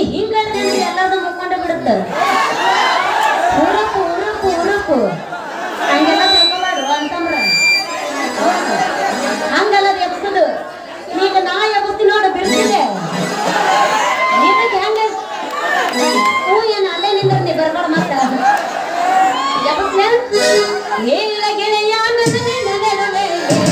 ಹಿಂಗ ಎಲ್ಲಾರ್ದು ಮುಕ್ಕೊಂಡ ಬಿಡುತ್ತ ಉರುಕು ಉರುಕು ಉರುಕು ಹಂಗೆಲ್ಲ ತಿಳ್ಕೊಬಾರ್ದು ಅಂತಂದ್ರ ಹೌದು. ಹಂಗಲ್ಲ ಅದು ಎಬ್ಸುದು ಈಗ ನಾ ಎಬ್ಸ್ತಿ ನೋಡು ಬಿಡ್ತಿದೆ ನಿನಗೆ ಹೆಂಗ ಹೂ ಏನು ಅಲ್ಲೇ ನಿಂದ್ರಿ ಬರ್ಬೇಡ ಮತ್ತ ಎಬ್ಸ್ನ ಹೇಳ ಗೆಳೆಯ ನನ್ನ ನಗರವೇ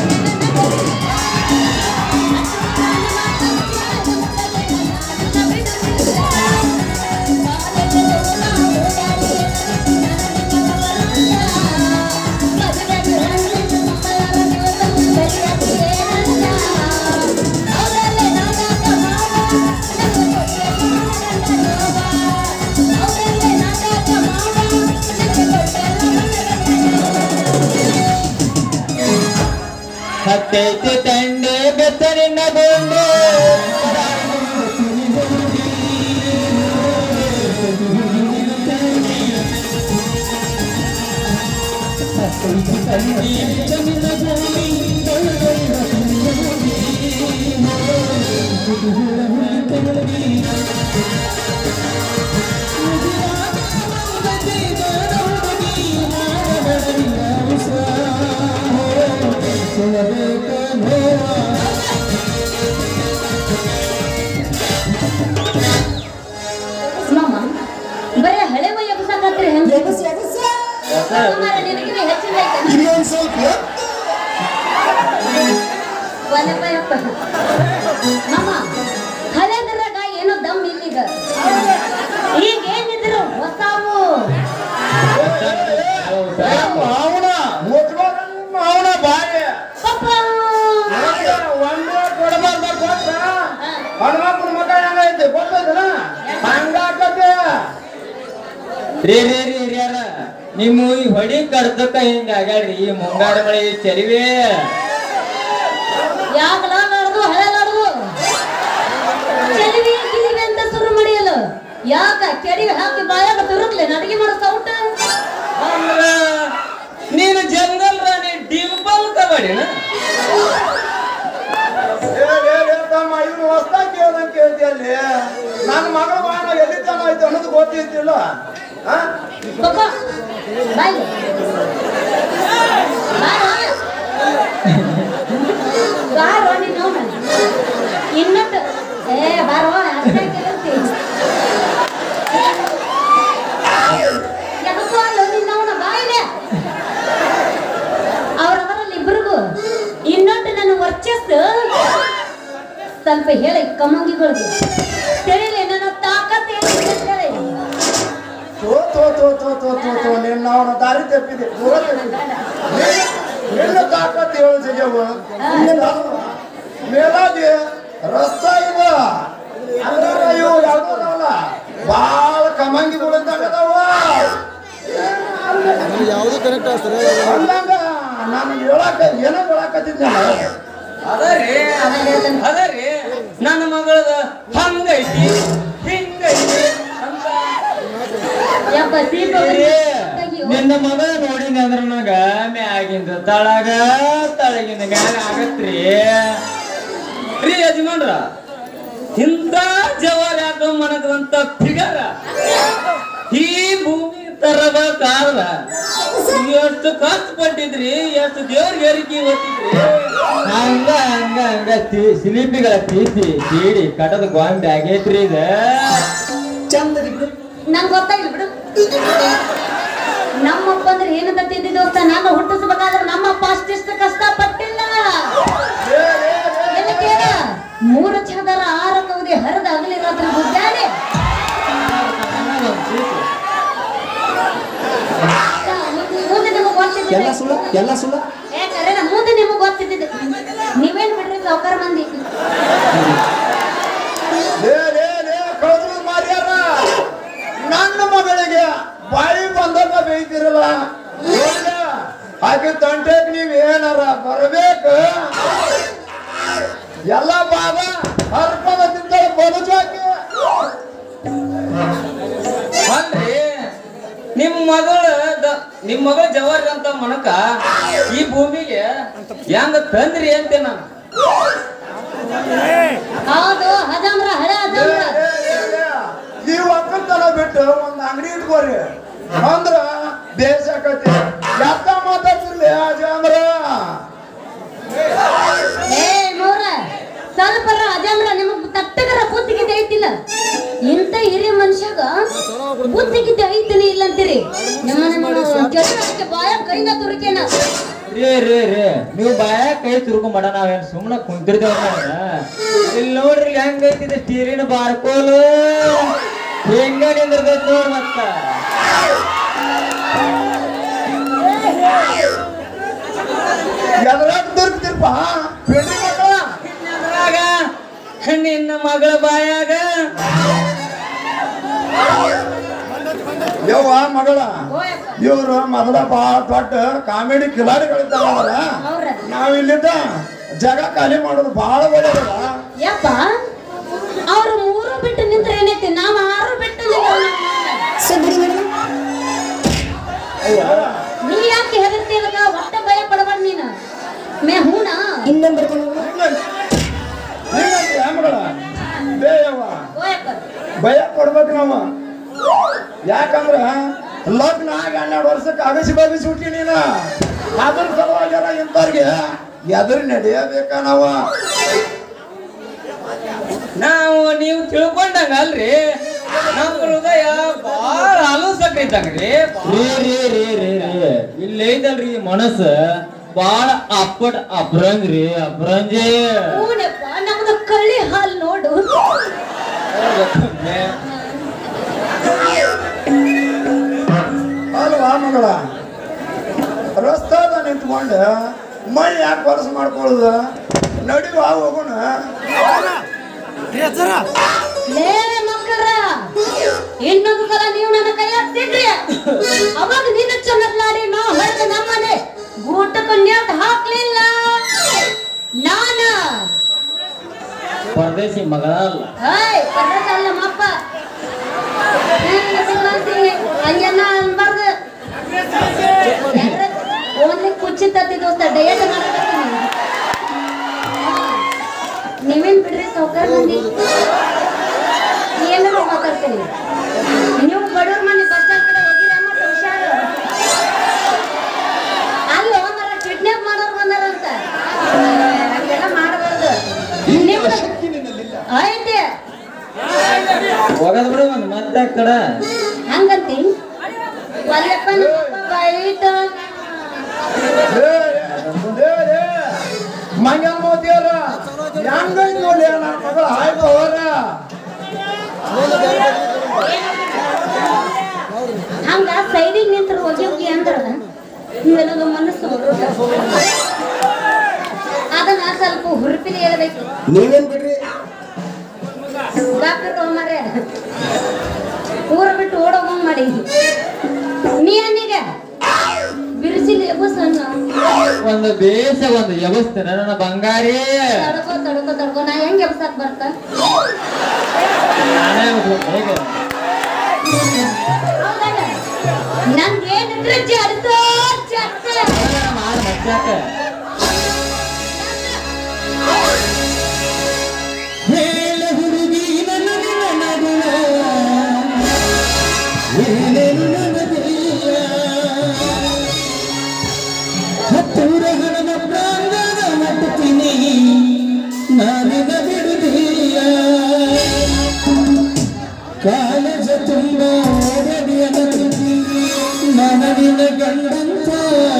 ಹತ್ತೈತಿ ತಂಡೆ ಬೆತ್ತರಿನ ಗೊಂಡೆ ಮಾಮ ಬರೀ ಹಳೆ ಮೈ ಎಬ್ಸಾಕತ್ರಿ ಹೆಂಗ ಎಗಸ್ ಎಗಸ್ ನಿನಗೆ ಹೆಚ್ಚಿನ ಐತೆ ಇನ್ನೊಂದ್ ಸ್ವಲ್ಪ ಎತ್ತು. ಒಂದಪ್ಪ ಯಪ್ಪ ಮಾಮ ಹಳೆದ್ರಾಗ ಏನೋ ದಮ್ ಇಲ್ಲೀಗ ಈಗ ಏನಿದ್ರು ಹೊಸಾವು ಮಾವನ ಮುಚ್ಕೊಂಡ ಮಾವನ ಬಾಯಿ ಪಪ್ಪ ಒಂದೇ ಕೊಡಬಾರ್ದ ಕೊಟ್ಟ ಹನುಮಪ್ಪನ ಮಗ ಹೆಂಗೈತಿ ಗೊತ್ತೈತನ ಹಂಗಾಕತ್ತೆ ರೀ ರೀ ರೀ ಹಿರಿಯರ ನಿಮ್ಮ ಈ ಹೊಡಿ ಕಡ್ದಕ್ಕ ಹಿಂಗ ಆಗ್ಯಾಡ್ರಿ ಈ ಮುಂಗಾರ ಮಳೆ ಚರಿವೆ ಯಾಕಲಾಡೋದು ಹಳೆಲಾಡೋದು ಚೆಲಿವಿ ಗಿಲಿವಿ ಅಂತ ಶುರು ಮಾಡಿಯಲ್ಲ ಯಾಕ ಕೆಡಿವಿ ಹಾಕಿ ಬಾಯಾಗ ತುರುಕ್ಲೆ ಅಡಿಗೆ ಮಾಡೋ ಸೌಟ ಅಂದ್ರ ನೀನು ಜಂಗಲ್ ರಾಣಿ ಡಿಂಪಲ್ ಕಬಡಿನ ಹೊಸ್ದಾಗಿ ಕೇಳ್ದಂಗೆ ಕೇಳ್ತಿಯಲ್ಲಿ ನನ್ನ ಮಗಳ ಬಾಣ ಎಲ್ಲಿ ತನ ಐತೆ ಅನ್ನೋದು ಗೊತ್ತಿತ್ತಿಲ್ಲ ಪಪ್ಪ ಬಾಯ್ ಬಾರೋ ನೀನು ಇನ್ನೊಟ್ಟು ಏ ಬಾರೋ ಅಷ್ಟೇ ಕೇಳ್ತಿ ಎದಕ್ಕೂ ಅಲ್ಲ ನಿನ್ನವನ ಬಾಯಿಲೆ ಅವ್ರವರಲ್ಲಿ ಇಬ್ರಿಗೂ ಇನ್ನೊಟ್ಟು ನನ್ನ ವರ್ಚಸ್ಸು ಸ್ವಲ್ಪ ಹೇಳಿ ಕಮ್ಮಂಗಿಗಳಿಗೆ ತಿಳಿಲಿ ನನ್ನ ತಾಕತ್ ಏನಿದೆ ಅಂತ ಹೇಳಿ ತೋ ತೋ ತೋ ತೋ ತೋ ತೋ ತೋ ನಿನ್ನ ಅವನ ದಾರಿ ತಪ್ಪಿದೆ ದೂರ ತಪ್ಪಿದೆ ನಿನ್ನ ತಾಕತ್ ಹೇಳು ಸಿಗವ ಮೇಲಾಗಿ ರಸ್ತಾ ಇವ ಅಲ್ಲಾರ ಇವು ಯಾವ್ದೋ ಅದಾವಲ್ಲ ಭಾಳ ಕಮಂಗಿ ಅದಾವ ಯಾವ್ದು ಕರೆಕ್ಟ್ ಆಗ್ತಾರೆ ಹಂಗಂಗ ನಾನು ಹೇಳಕ ಏನೋ ಹೇಳಕತ್ತಿದ್ದೆ ಅದರಿ ಅದರಿ ನನ್ನ ಮಗಳದ ಹಂಗೈತಿ ಹಿಂಗೈತಿ ಅಂತ ಯಪ್ಪ ದೀಪ ಏ, ನಿನ್ನ ಮಗ ನೋಡಿನಿ ಅಂದ್ರ ನನಗ ಮ್ಯಾಗಿಂದ ತಳಗ ತಳಗಿಂದ ಮ್ಯಾಗ ಆಗತ್ರಿ ರೀ ಯಜಮಾನ್ರ ಇಂಥ ಜವಾರಿ ಹಾಕೋ ಮನಗದಂತ ಫಿಗರ ಈ ಭೂಮಿ ತರಬೇಕಾದ್ರ ಎಷ್ಟು ಖರ್ಚು ಪಟ್ಟಿದ್ರಿ ಎಷ್ಟು ದೇವ್ರಿಗೆ ಏರಿಕೆ ಹೊತ್ತಿದ್ರಿ ಹಂಗ ಹಂಗ ಹಂಗ ತಿ- ಸಿಲಿಪಿಗಳ ತೀಸಿ ತೀಡಿ ಕಟದ ಗೊಂಬೆ ಆಗೈತ್ರಿ ಇದ ಚಂದ ಬಿಡು ನಂಗೆ ಗೊತ್ತಾಗಿಲ್ಲ ಬಿಡು ನಮ್ಮಪ್ಪ ಅಂದ್ರೆ ಏನಂತ ತಿಂದಿ ದೋಸ್ತ ನಾನು ಹುಟ್ಟಿಸ್ಬೇಕಾದ್ರೆ ನಮ್ಮಪ್ಪ ಅಷ್ಟಿಷ್ಟು ಕಷ್ಟ ಪಟ್ಟಿಲ್ಲ ಎಲ್ಲಿ ಕೇಳ ಮೂರು ಛದರ ಆರು ಕೌದಿ ಹರಿದ ಅಗಲಿ ರಾತ್ರಿ ಗುದ್ದಾಡಿ ಮುಂದೆ ನಿಮಗೆ ಎಲ್ಲ ಗೊತ್ತಿದ್ದಿದೆ ಸುಳ್ಳ ಎಲ್ಲ ಸುಳ್ಳ ಏ ಕರೆನ ಮುಂದೆ ನಿಮಗೆ ಗೊತ್ತಿದ್ದಿದೆ ನೀವೇನ್ ಬಿಡ್ರಿ ಸಾವುಕಾರ ಮಂದಿ ಲೇ ಲೇ ಲೇ ಕಳೆದ್ರು ಮಾರ್ಯಾರ ನನ್ನ ಮಗಳಿಗೆ ಬಾಯಿ ಬಂದಾಗ ಬೇಯ್ತಿರಲ್ಲ ನೋಡ್ಲ, ಆಕೆ ತಂಟೆಗ್ ನೀವ್ ಏನಾರ ಬರ್ಬೇಕು ಎಲ್ಲ ಬಾದ ಹರ್ಕೊಂಡ ತಿಂತಾಳೆ ಬದುಕು ಆಕೆ ಅಲ್ರಿ ನಿಮ್ ಮಗಳ ದ- ನಿಮ್ ಮಗಳ ಜವಾರಿ ಅಂತ ಮನಕ ಈ ಭೂಮಿಗೆ ಹೆಂಗ ತಂದ್ರಿ ಅಂತೆ ನಾನು ಹೌದು ಹಜಾಮ್ರ ಹಳೆ ಲೇ, ಹಜಾಮ್ರ ಲೇ, ಲೇ, ಲೇ. ಬಿಟ್ಟು ಒಂದ್ ಅಂಗಡಿ ಇಟ್ಕೋರಿ ಅಂದ್ರ ಬೇಸ್ ಆಕತಿ ಎತ್ತ ಮಾತಾಡ್ತಿರ್ಲಿ ಅಜ ಅಂದ್ರ ಏ ಮೋರ ಸ್ವಲ್ಪ ಅಜಾಮ್ರ ನಿಮಗ್ ತಟ್ಟಗರ ಬುದ್ಧಿಗಿದ್ದೆ ಐತಿಲ್ಲ ಇಂಥ ಹಿರಿಯ ಮನುಷ್ಯಾಗ ಬುದ್ಧಿಗಿದ್ದೆ ಐತಿನಿ ಇಲ್ಲ ಅಂತೀರಿ ನಿಮ್ಮ ನಿಮ್ಮ ಕೆಳಗೆ ಬಾಯ ಕೈನ ತುರುಕೇನ ರೇ ರೇ ರೇ ನೀವು ಬಾಯ ಕೈ ತುರ್ಕೊಂಡ್ ಮಾಡ ನಾವೇನ್ ಸುಮ್ಮನೆ ಕುಂತಿರ್ತೇವ ಇಲ್ಲಿ ನೋಡ್ರಿ ಇಲ್ಲಿ ಹೆಂಗ್ ಐತಿದೆ ಸ್ಟೀರಿನ ಬಾರ್ಕೋಲು ಹೆಂಗ ನಿಂದಿರ್ತೈತಿ ನೋಡ್ ಮತ್ತ ಎದ್ರಾಗ ತಿರ್ಗ್ತಿರ್ಪ ಬಿಡ್ರಿ ಮಕ್ಕಳ ಅದ್ರಾಗ ನಿನ್ನ ಮಗಳ ಬಾಯಾಗ ಯವ್ವ ಮಗಳ ಓಯಪ್ಪ ಇವ್ರು ಮೊದಲ ಬಹಳ ದೊಡ್ಡ ಕಾಮಿಡಿ ಕಿಲಾಡಿಗಳಿದ್ದಾವಲ್ಲ ಅವ್ರ ನಾವ್ ಇಲ್ಲಿದ್ದ ಜಗ ಖಾಲಿ ಮಾಡೋದು ಬಹಳ ಒಳ್ಳೇದಲ್ಲ ಯಪ್ಪ ಅವ್ರು ಮೂರು ಬಿಟ್ಟು ನಿಂತ್ರೆ ಏನೈತಿ ನಾವ್ ಆರು ಬಿಟ್ಟು ನಿಂತ್ರೆ ನೀ ಯಾಕೆ ಹೆದರ್ತಿಲ್ಲ ಒಟ್ಟ ಭಯ ಪಡಬಾರ್ದು ನೀನು ಮೇ ಹೂನಾ ಹಿಂಗಂತೀಯ ಮಗಳ ಬೇಯವ್ವ ಓಯಪ್ಪ ಭಯ ಪಡ್ಬೇಕು ನಾವು ಯಾಕಂದ್ರ ಲಗ್ನ ಆಗಿ ಹನ್ನೆರಡು ವರ್ಷಕ್ಕೆ ಅಗಸಿ ಬಗಸಿ ಹುಟ್ಟಿ ನೀನ ಅದ್ರ ಸಲುವಾಗ್ಯಾರ ಇಂಥವ್ರಿಗೆ ಎದುರು ನಡೆಯಬೇಕ ನಾವ ನಾವು ನೀವು ತಿಳ್ಕೊಂಡಂಗ ಅಲ್ರಿ ನಮ್ಮ ಹೃದಯ ಬಾಳ ಆಲೋಸಕ ಇದ್ದಂಗ್ರಿ ರೇ ರೇ ರೇ ರೇ ರೇ ಇಲ್ಲಿ ಐತಲ್ರಿ ಈ ಮನಸ್ಸು ಬಾಳ ಅಪ್ಪಟ್ ಅಪ್ರಂಗ್ರಿ ಅಪ್ರಂಜೆ ಹೂನಪ್ಪ ನಮ್ದು ಕಳ್ಳಿ ಹಾಲ್ ನೋಡು ಅಲ್ವಾ ಮಗಳ ರಸ್ತಾದ ನಿಂತ್ಕೊಂಡು ಮೈ ಯಾಕೆ ವರ್ಷ ಮಾಡ್ಕೊಳ್ಳೋದು ನಡಿವ ಹೋಗೋಣ ಲೇ ಮಕ್ಕಳ ಇನ್ನೊಂದು ಸಲ ನೀವು ನನ್ನ ಕೈ ಹತ್ತಿದ್ರಿ ಅವಾಗ ನಿನ್ನ ಚೆನ್ನಾಗಿ ನಾವು ಹೊಡೆದ ನಮ್ಮನೆ ಗೂಟಕ್ಕೆ ನ್ಯಾಟ್ ಹಾಕ್ಲಿಲ್ಲ ನಾನ ಪರದೇಶಿ ಮಗಳ ಅಲ್ಲ ಹಾಯ್ ಪದ್ಧತಿ ಅಲ್ಲ ನಮ್ಮಪ್ಪ ಹಂಗೆಲ್ಲ ಅನ್ಬಾರ್ದು ಓನ್ಲಿ ಕುಚ್ಚಿ ತತ್ತಿ ದೋಸ್ತ ಡಯಟ್ ಮಾಡಕತ್ತೀನಿ ನೀವೇನ್ ಬಿಡ್ರಿ ಸೌಕರ್ ಮಂದಿ ಏನಾದ್ರು ಮಾತಾಡ್ತೀರಿ ನೀವು ಬಡವ್ರ ಮನೆ ಬಸ್ ಸ್ಟ್ಯಾಂಡ್ ಕಡೆ ಹೋಗಿರ ಮತ್ತೆ ಹುಷಾರು ಅಲ್ಲೋ ಮರ ಕಿಡ್ನಾಪ್ ಮಾಡೋರು ಬಂದಾರಂತ ಹಂಗೆಲ್ಲ ಮಾಡಬಾರ್ದು ನಿಮ್ದು ಐತೆ ಹೋಗದ್ ಬಿಡು ಒಂದ್ ಮತ್ತೆ ಕಡ ಹಂಗಂತಿ ಒಲ್ಲಪ್ಪ ನಮ್ಮಪ್ಪ ಬೈತ ಮಂಗ್ಯಾನ ಮೋದಿಯವ್ರ ಹೆಂಗ ನೋಡಿ ನನ್ನ ಮಗಳ ಆಯ್ತು ಅವರ ಹಂಗ ಸೈಡಿಗೆ ನಿಂತ್ರು ಹೋಗಿ ಹೋಗಿ ಅಂದ್ರ ನೀವೆಲ್ಲ ಮನಸ್ಸು ಅದನ್ನ ಸ್ವಲ್ಪ ಹುರುಪಿಲಿ ಹೇಳ್ಬೇಕು ನೀವೇನ್ ಬಿಡ್ರಿ ಡಾಕ್ಟರ್ ಮಾರೇ ಊರ ಬಿಟ್ಟು ಓಡೋಗಂಗ್ ಮಾಡಿ ನೀ ಅನ್ನೀಗ ಬಿರುಸಿಲಿ ಎಬ್ಬಸನ್ನ ಒಂದು ಬೇಸ ಒಂದು ವ್ಯವಸ್ಥೆ ನನ್ನ ಬಂಗಾರಿ ತಡ್ಕೋ ತಡ್ಕೋ ತಡ್ಕೋ ನಾ ಹೆಂಗ್ ಎಬ್ಸಕ್ ಬರ್ತ ನಾನೇ ಹೋಗ್ಬೇಕು, ಹೇಗೆ ಹೌದಲ್ಲ ನಂದೇನಿದ್ರೆ ಜಡ್ಸೋ ಜಡ್ಸ ಮಾಡ್ ಮಚ್ಚಾಕ ಹತ್ತೂರ ಹಣದ ಪ್ರಾಂಗಣ ಮಟ್ಟತೀನಿ ನಾನಿನ ಬಿಡುದಿಲ್ಲ ಕಾಲೇಜ ತುಂಬ ಓಡದಿಯ ನನಗಿನ ಗಂಡಂತ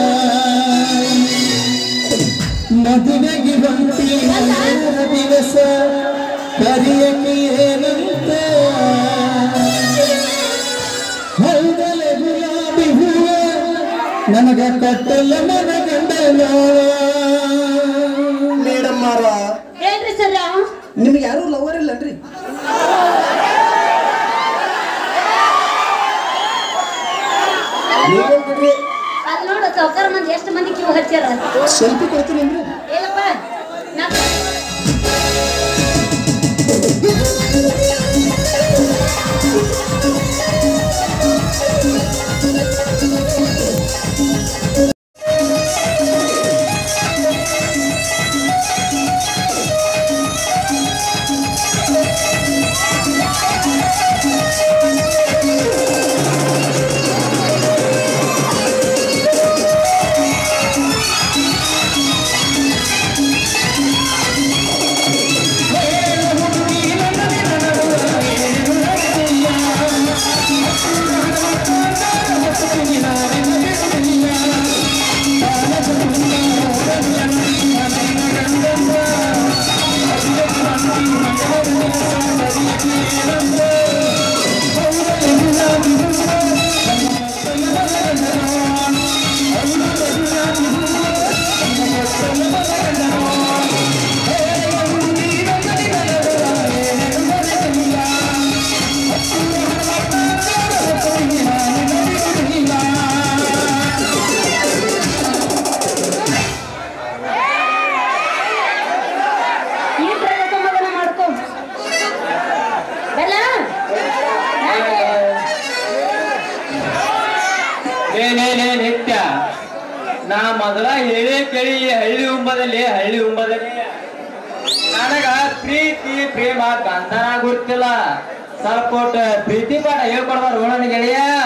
ಮದುವೆಗೆ ಬಂತಿ ದಿವಸ ಕರಿಯಕ್ಕೆ ಏನಂತ ಹೌದಲೆ ಗುಲಾಬಿ ಹೂವ ನನಗ ಕಟ್ಟಲ್ಲ ಮನ ಗಂಡಲ ಮೇಡಮ್ ಮಾರ ಏನ್ರಿ ಸರ್ ನಿಮ್ಗೆ ಯಾರು ಲವರ್ ಇಲ್ಲನ್ರಿ ನೀವೇನ್ ಬಿಡ್ರಿ ಅದ್ ನೋಡು ಸೌಕರ್ ಮಂದಿ ಎಷ್ಟು ಮಂದಿ ಕ್ಯೂ ಹಚ್ಚಾರ ಸೆಲ್ಫಿ ಕೊಡ್ತೀನಿ ಏನಪ್ಪ ನಾ ¡Suscríbete ನಾ ಮೊದಲ ಹೇಳಿ ಕೇಳಿ ಈ ಹಳ್ಳಿ ಉಂಬದಲ್ಲಿ ಹಳ್ಳಿ ಉಂಬದಲ್ಲಿ ನನಗ ಪ್ರೀತಿ ಪ್ರೇಮ ಗಂಧನ ಗುರ್ತಿಲ್ಲ ಸ್ವಲ್ಪ ಒಟ್ಟು ಪ್ರೀತಿ ಪಾಠ ಹೇಳ್ಕೊಡ್ಬಾರ ಓಣನ ಗೆಳೆಯ